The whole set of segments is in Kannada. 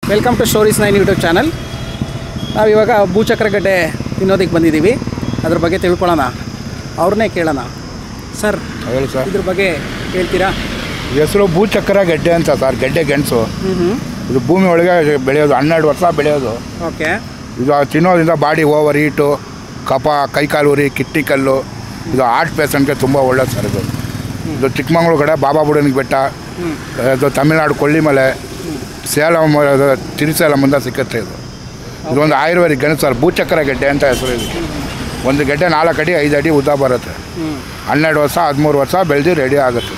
Welcome to stories nine YouTube channel ನಾವಿವಾಗ ಭೂಚಕ್ರಗಡ್ಡೆ ತಿನ್ನೋದಕ್ಕೆ ಬಂದಿದ್ದೀವಿ ಅದ್ರ ಬಗ್ಗೆ ತಿಳ್ಕೊಳ್ಳೋಣ ಅವ್ರನ್ನೇ ಕೇಳೋಣ ಸರ್ ಹೇಳಿ ಸರ್ ಇದ್ರ ಬಗ್ಗೆ ಹೇಳ್ತೀರಾ ಹೆಸರು ಭೂಚಕ್ರ ಗೆಡ್ಡೆ ಅಂತ ಸರ್ ಗೆಡ್ಡೆ ಗೆಣಸು ಹ್ಞೂ ಹ್ಞೂ ಇದು ಭೂಮಿ ಒಳಗೆ ಬೆಳೆಯೋದು ಹನ್ನೆರಡು ವರ್ಷ ಬೆಳೆಯೋದು ಓಕೆ ಇದು ತಿನ್ನೋದ್ರಿಂದ ಬಾಡಿ ಓವರ್ ಹೀಟು ಕಫ ಕೈಕಾಲು ಉರಿ ಕಿಡ್ನಿ ಕಲ್ಲು ಇದು ಹಾರ್ಟ್ ಪೇಷಂಟ್ಗೆ ತುಂಬ ಒಳ್ಳೇದು ಸರ್ ಇದು ಇದು ಚಿಕ್ಕಮಂಗ್ಳೂರು ಕಡೆ ಬಾಬಾ ಬುಡನಿಗೆ ಬೆಟ್ಟ ಹ್ಞೂ ಇದು ತಮಿಳ್ನಾಡು ಕೊಳ್ಳಿಮಲೆ ಸೇಲಂ ಅದು ತಿರುಸೇಲಮಿಂದ ಸಿಕ್ಕತ್ತೆ ಇದು ಇದೊಂದು ಆಯುರ್ವೇದಿಕ್ ಗೆಣಸು ಸರ್ ಭೂಚಕ್ರ ಗೆಡ್ಡೆ ಅಂತ ಹೆಸರು ಇದು ಒಂದು ಗೆಡ್ಡೆ ನಾಲ್ಕು ಅಡಿ ಐದು ಅಡಿ ಉದ್ದ ಬರುತ್ತೆ ಹ್ಞೂ ಹನ್ನೆರಡು ವರ್ಷ ಹದಿಮೂರು ವರ್ಷ ಬೆಳೆದು ರೆಡಿ ಆಗುತ್ತೆ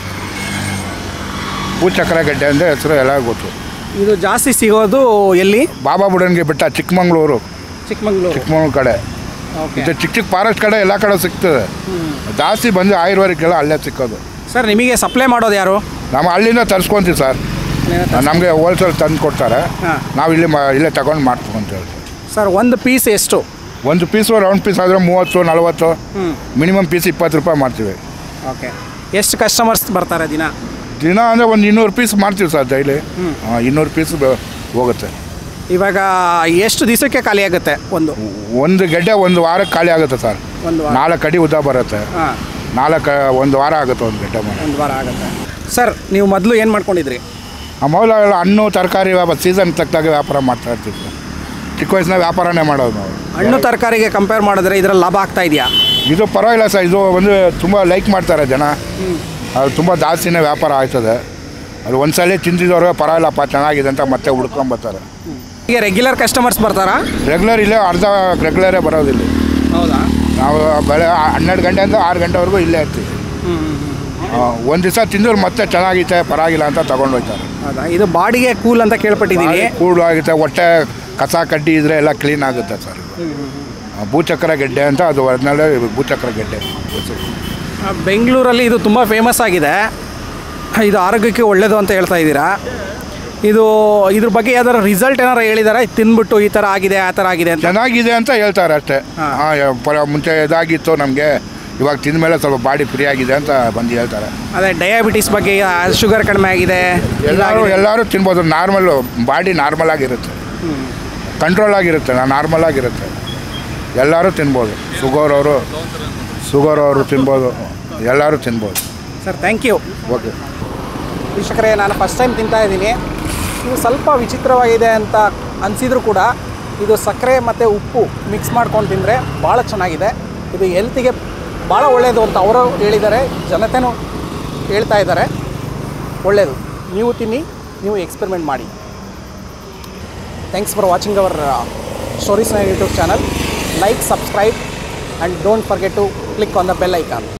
ಭೂಚಕ್ರ ಗೆಡ್ಡೆ ಅಂದರೆ ಹೆಸರು ಎಲ್ಲ ಗೊತ್ತು ಇದು ಜಾಸ್ತಿ ಸಿಗೋದು ಎಲ್ಲಿ ಬಾಬಾ ಬುಡನ್ಗೆ ಬೆಟ್ಟ ಚಿಕ್ಕಮಂಗ್ಳೂರು ಚಿಕ್ಕಮಂಗ್ಳೂರು ಚಿಕ್ಕಮಂಗ್ಳೂರು ಕಡೆ ಓಕೆ ಇದು ಚಿಕ್ಕ ಚಿಕ್ಕ ಫಾರೆಸ್ಟ್ ಕಡೆ ಎಲ್ಲ ಕಡೆ ಸಿಗ್ತದೆ ಜಾಸ್ತಿ ಬಂದು ಆಯುರ್ವೇದಿಕ್ ಎಲ್ಲ ಅಲ್ಲೇ ಸಿಕ್ಕೋದು ಸರ್ ನಿಮಗೆ ಸಪ್ಲೈ ಮಾಡೋದು ಯಾರು ನಮ್ಮ ಅಲ್ಲಿಂದ ತರಿಸ್ಕೊಂತೀವಿ ಸರ್ ನಮಗೆ ಹೋಲ್ಸೇಲ್ ತಂದು ಕೊಡ್ತಾರೆ ಹಾಂ ನಾವು ಇಲ್ಲಿ ಮ ಇಲ್ಲೇ ತಗೊಂಡು ಮಾಡ್ಕೊಂತೀವಿ ಸರ್ ಒಂದು ಪೀಸ್ ಎಷ್ಟು ಒಂದು ಪೀಸು ರೌಂಡ್ ಪೀಸ್ ಆದರೆ ಮೂವತ್ತು ನಲ್ವತ್ತು ಹ್ಞೂ ಮಿನಿಮಮ್ ಪೀಸ್ ಇಪ್ಪತ್ತು ರೂಪಾಯಿ ಮಾಡ್ತೀವಿ ಓಕೆ ಎಷ್ಟು ಕಸ್ಟಮರ್ಸ್ ಬರ್ತಾರೆ ದಿನ ದಿನ ಅಂದರೆ ಒಂದು ಇನ್ನೂರು ಪೀಸ್ ಮಾಡ್ತೀವಿ ಸರ್ ಡೈಲಿ ಹ್ಮ್. ಇನ್ನೂರು ಪೀಸ್ ಹೋಗುತ್ತೆ ಇವಾಗ ಎಷ್ಟು ದಿವಸಕ್ಕೆ ಖಾಲಿ ಆಗುತ್ತೆ ಒಂದು ಒಂದು ಗೆಡ್ಡೆ ಒಂದು ವಾರಕ್ಕೆ ಖಾಲಿ ಆಗುತ್ತೆ ಸರ್ ಒಂದು ವಾರ ನಾಲ್ಕು ಅಡಿ ಉದ್ದ ಬರುತ್ತೆ ಹಾಂ ನಾಲ್ಕು ಒಂದು ವಾರ ಆಗುತ್ತೆ ಒಂದು ಗೆಡ್ಡೆ ಮಾಡಿ ಒಂದು ವಾರ ಆಗುತ್ತೆ ಸರ್ ನೀವು ಮೊದಲು ಏನು ಮಾಡ್ಕೊಂಡಿದ್ರಿ ಆ ಮೊದಲು ಎಲ್ಲ ಹಣ್ಣು ತರಕಾರಿ ವ್ಯಾಪಾರ ಸೀಸನ್ ತಕ್ಕಾಗ ವ್ಯಾಪಾರ ಮಾಡ್ತಾ ಇರ್ತೀವಿ ಸರ್ ಚಿಕ್ಕ ವಯಸ್ಸಿನ ವ್ಯಾಪಾರನೇ ಮಾಡೋದು ನಾವು ಹಣ್ಣು ತರಕಾರಿಗೆ ಕಂಪೇರ್ ಮಾಡಿದ್ರೆ ಇದರಲ್ಲಿ ಲಾಭ ಆಗ್ತಾ ಇದೆಯಾ ಇದು ಪರವಾಗಿಲ್ಲ ಸರ್ ಇದು ಒಂದು ತುಂಬ ಲೈಕ್ ಮಾಡ್ತಾರೆ ಜನ ಅದು ತುಂಬ ಜಾಸ್ತಿನೇ ವ್ಯಾಪಾರ ಆಯ್ತದೆ ಅದು ಒಂದ್ಸಲ ತಿಂದಿದ್ದವ್ರಿಗೆ ಪರವಾಗಿಲ್ಲಪ್ಪ ಚೆನ್ನಾಗಿದೆ ಅಂತ ಮತ್ತೆ ಹುಡ್ಕೊಂಬರ್ತಾರೆ ಈಗ ರೆಗ್ಯುಲರ್ ಕಸ್ಟಮರ್ಸ್ ಬರ್ತಾರಾ ರೆಗ್ಯುಲರ್ ಇಲ್ಲೇ ಅರ್ಧ ರೆಗ್ಯುಲರೇ ಬರೋದಿಲ್ಲ ಹೌದಾ ನಾವು ಬೆಳೆ ಹನ್ನೆರಡು ಗಂಟೆಯಿಂದ ಆರು ಗಂಟೆವರೆಗೂ ಇಲ್ಲೇ ಇರ್ತೀವಿ ಒಂದು ದಿವಸ ತಿಂದವ್ರು ಮತ್ತೆ ಚೆನ್ನಾಗೈತೆ ಪರವಾಗಿಲ್ಲ ಅಂತ ತಗೊಂಡು ಹೋಗ್ತಾರೆ ಹೌದಾ ಇದು ಬಾಡಿಗೆ ಕೂಲ್ ಅಂತ ಕೇಳ್ಪಟ್ಟಿದ್ದೀನಿ ಕೂಡು ಆಗುತ್ತೆ ಹೊಟ್ಟೆ ಕಸ ಕಡ್ಡಿ ಇದ್ರೆ ಎಲ್ಲ ಕ್ಲೀನ್ ಆಗುತ್ತೆ ಸರ್ ಇದು. ಆ, ಭೂಚಕ್ರ ಗೆಡ್ಡೆ ಅಂತ ಅದು ಒರಿಜಿನಲ್ ಭೂಚಕ್ರ ಗೆಡ್ಡೆ ಹೆಸರು. ಬೆಂಗಳೂರಲ್ಲಿ ಇದು ತುಂಬ ಫೇಮಸ್ ಆಗಿದೆ ಇದು ಆರೋಗ್ಯಕ್ಕೆ ಒಳ್ಳೆಯದು ಅಂತ ಹೇಳ್ತಾ ಇದ್ದೀರಾ ಇದು ಇದ್ರ ಬಗ್ಗೆ ಯಾವ್ದಾರು ರಿಸಲ್ಟ್ ಏನಾರು ಹೇಳಿದಾರಾ ಇದು ತಿಂದ್ಬಿಟ್ಟು ಈ ಥರ ಆಗಿದೆ ಆ ಥರ ಆಗಿದೆ ಅಂತ ಚೆನ್ನಾಗಿದೆ ಅಂತ ಹೇಳ್ತಾರೆ ಅಷ್ಟೇ ಹಾ. ಹಾಂ ಪರ ಮುಂಚೆ ಇದಾಗಿತ್ತು ನಮಗೆ ಇವಾಗ ತಿಂದ ಮೇಲೆ ಸ್ವಲ್ಪ ಬಾಡಿ ಫ್ರೀ ಆಗಿದೆ ಅಂತ ಬಂದು ಹೇಳ್ತಾರೆ ಅದೇ ಡಯಾಬಿಟಿಸ್ ಬಗ್ಗೆ ಶುಗರ್ ಕಡಿಮೆ ಆಗಿದೆ ಎಲ್ಲರೂ ಎಲ್ಲರೂ ತಿನ್ಬೋದು ನಾರ್ಮಲ್ಲು ಬಾಡಿ ನಾರ್ಮಲ್ ಆಗಿರುತ್ತೆ ಕಂಟ್ರೋಲ್ ಆಗಿರುತ್ತೆ ನಾರ್ಮಲ್ ಆಗಿರುತ್ತೆ ಎಲ್ಲರೂ ತಿನ್ಬೋದು ಶುಗರ್ ಅವರು ಶುಗರ್ ಅವರು ತಿನ್ಬೋದು ಎಲ್ಲರೂ ತಿನ್ಬೋದು ಸರ್ ಥ್ಯಾಂಕ್ ಯು ಓಕೆ ವೀಕ್ಷಕರೇ ನಾನು ಫಸ್ಟ್ ಟೈಮ್ ತಿಂತಾ ಇದ್ದೀನಿ ಇದು ಸ್ವಲ್ಪ ವಿಚಿತ್ರವಾಗಿದೆ ಅಂತ ಅನಿಸಿದ್ರು ಕೂಡ ಇದು ಸಕ್ಕರೆ ಮತ್ತು ಉಪ್ಪು ಮಿಕ್ಸ್ ಮಾಡ್ಕೊಂಡು ತಿಂದರೆ ಭಾಳ ಚೆನ್ನಾಗಿದೆ ಇದು ಹೆಲ್ತಿಗೆ ಭಾಳ ಒಳ್ಳೆಯದು ಅಂತ ಅವರು ಹೇಳಿದ್ದಾರೆ ಜನತೆನೂ ಹೇಳ್ತಾ ಇದ್ದಾರೆ ಒಳ್ಳೆಯದು ನೀವು ತಿನ್ನಿ ನೀವು ಎಕ್ಸ್ಪೆರಿಮೆಂಟ್ ಮಾಡಿ thanks for watching our stories YouTube channel like subscribe and don't forget to click on the bell icon